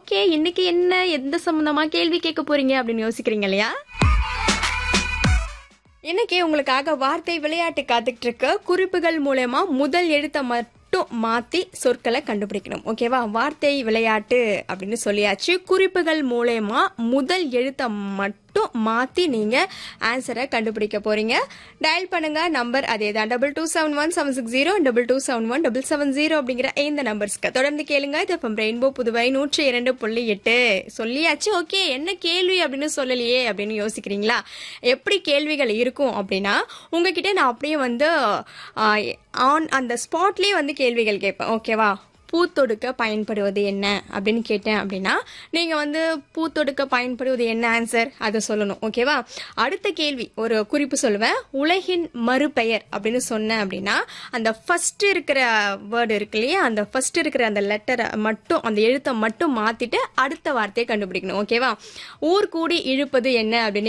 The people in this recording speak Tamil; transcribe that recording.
ஓகே இன்னைக்கு என்ன எந்த சம்பந்தமா கேள்வி கேட்க போறீங்க அப்படின்னு யோசிக்கிறீங்க இல்லையா இன்னைக்கு உங்களுக்காக வார்த்தை விளையாட்டு காத்துக்கிட்டு இருக்க குறிப்புகள் மூலயமா முதல் எழுத்தை மட்டும் மாத்தி சொற்களை கண்டுபிடிக்கணும் ஓகேவா வார்த்தை விளையாட்டு அப்படின்னு சொல்லியாச்சு குறிப்புகள் மூலயமா முதல் எழுத்தை மட்டும் மாத்தி நீங்க ஆன்சரை கண்டுபிடிக்க போறீங்க டயல் பண்ணுங்க நம்பர் அதே தான் double two seven one seven six zero double two seven one double seven zero அப்படிங்கிற இந்த நம்பர்ஸ்க்கு தொடர்ந்து கேளுங்க இது இப்போ ரெயின்போ புதுவை நூற்றி இரண்டு புள்ளி எட்டு சொல்லியாச்சு ஓகே என்ன கேள்வி அப்படின்னு சொல்லலையே அப்படின்னு யோசிக்கிறீங்களா எப்படி கேள்விகள் இருக்கும் அப்படின்னா உங்ககிட்ட நான் அப்படியே வந்து ஆன் அந்த ஸ்பாட்லேயே வந்து கேள்விகள் கேட்பேன் ஓகேவா பூத்தொடுக்க பயன்படுவது என்ன அப்படின்னு கேட்டேன் அப்படின்னா நீங்கள் வந்து பூத்தொடுக்க பயன்படுவது என்ன ஆன்சர் அதை சொல்லணும் ஓகேவா அடுத்த கேள்வி ஒரு குறிப்பு சொல்லுவேன் உலகின் மறுபெயர் அப்படின்னு சொன்னேன் அப்படின்னா அந்த ஃபர்ஸ்ட் இருக்கிற வேர்டு இருக்கு இல்லையா அந்த ஃபர்ஸ்ட் இருக்கிற அந்த லெட்டரை மட்டும் அந்த எழுத்தை மட்டும் மாத்திட்டு அடுத்த வார்த்தையை கண்டுபிடிக்கணும் ஓகேவா ஊர் கூடி இழுப்பது என்ன அப்படின்னு